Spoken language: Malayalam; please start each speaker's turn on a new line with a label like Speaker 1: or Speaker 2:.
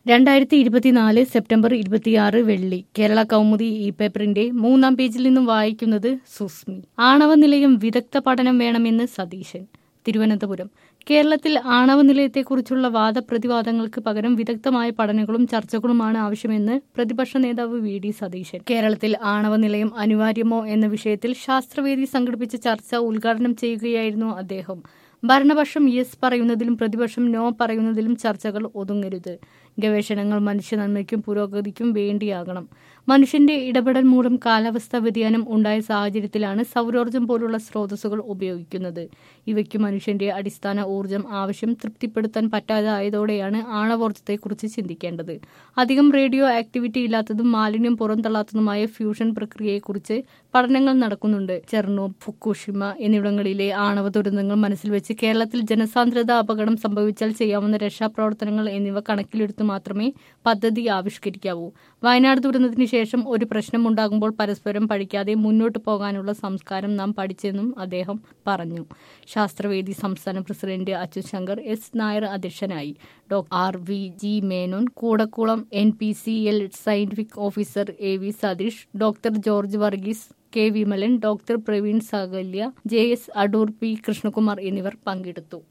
Speaker 1: രണ്ടായിരത്തി ഇരുപത്തിനാല് സെപ്റ്റംബർ ഇരുപത്തിയാറ് വെള്ളി കേരള കൗമുദി ഇ പേപ്പറിന്റെ മൂന്നാം പേജിൽ നിന്നും വായിക്കുന്നത് സുസ്മി ആണവ നിലയം വിദഗ്ധ പഠനം വേണമെന്ന് സതീശൻ തിരുവനന്തപുരം കേരളത്തിൽ ആണവ നിലയത്തെക്കുറിച്ചുള്ള വാദപ്രതിവാദങ്ങൾക്ക് പകരം വിദഗ്ധമായ പഠനങ്ങളും ചർച്ചകളുമാണ് ആവശ്യമെന്ന് പ്രതിപക്ഷ നേതാവ് വി ഡി സതീശൻ കേരളത്തിൽ ആണവ നിലയം അനിവാര്യമോ എന്ന വിഷയത്തിൽ ശാസ്ത്രവേദി സംഘടിപ്പിച്ച ചർച്ച ഉദ്ഘാടനം ചെയ്യുകയായിരുന്നു അദ്ദേഹം ഭരണപക്ഷം യെസ് പറയുന്നതിലും പ്രതിപക്ഷം നോ പറയുന്നതിലും ചർച്ചകൾ ഒതുങ്ങരുത് ഗവേഷണങ്ങൾ മനുഷ്യ നന്മയ്ക്കും പുരോഗതിക്കും വേണ്ടിയാകണം മനുഷ്യന്റെ ഇടപെടൽ മൂലം കാലാവസ്ഥാ വ്യതിയാനം ഉണ്ടായ സാഹചര്യത്തിലാണ് സൗരോർജ്ജം പോലുള്ള സ്രോതസ്സുകൾ ഉപയോഗിക്കുന്നത് ഇവയ്ക്ക് മനുഷ്യന്റെ അടിസ്ഥാന ഊർജ്ജം ആവശ്യം തൃപ്തിപ്പെടുത്താൻ പറ്റാതായതോടെയാണ് ആണവോർജ്ജത്തെക്കുറിച്ച് ചിന്തിക്കേണ്ടത് അധികം റേഡിയോ ആക്ടിവിറ്റി ഇല്ലാത്തതും മാലിന്യം പുറന്തള്ളാത്തതുമായ ഫ്യൂഷൻ പ്രക്രിയയെക്കുറിച്ച് പഠനങ്ങൾ നടക്കുന്നുണ്ട് ചെർണോ ഫുക്കുഷിമ എന്നിവിടങ്ങളിലെ ആണവ ദുരന്തങ്ങൾ മനസ്സിൽ വെച്ച് കേരളത്തിൽ ജനസാന്ദ്രത അപകടം സംഭവിച്ചാൽ ചെയ്യാവുന്ന രക്ഷാപ്രവർത്തനങ്ങൾ എന്നിവ കണക്കിലെടുത്ത് മാത്രമേ പദ്ധതി ആവിഷ്കരിക്കാവൂ വയനാട് ദുരന്തത്തിന് ശേഷം ഒരു പ്രശ്നമുണ്ടാകുമ്പോൾ പരസ്പരം പഠിക്കാതെ മുന്നോട്ട് പോകാനുള്ള സംസ്കാരം നാം പഠിച്ചെന്നും അദ്ദേഹം പറഞ്ഞു ശാസ്ത്രവേദി സംസ്ഥാന പ്രസിഡന്റ് അച്യുത് ശങ്കർ എസ് നായർ അധ്യക്ഷനായി doctor R V G Menon Koodakulam N P C L scientific officer A V Satheesh doctor George Varghese K Vimalan doctor Praveen Sagalya J S Adoor P Krishnakumar എന്നിവർ പങ്കെടുത്തു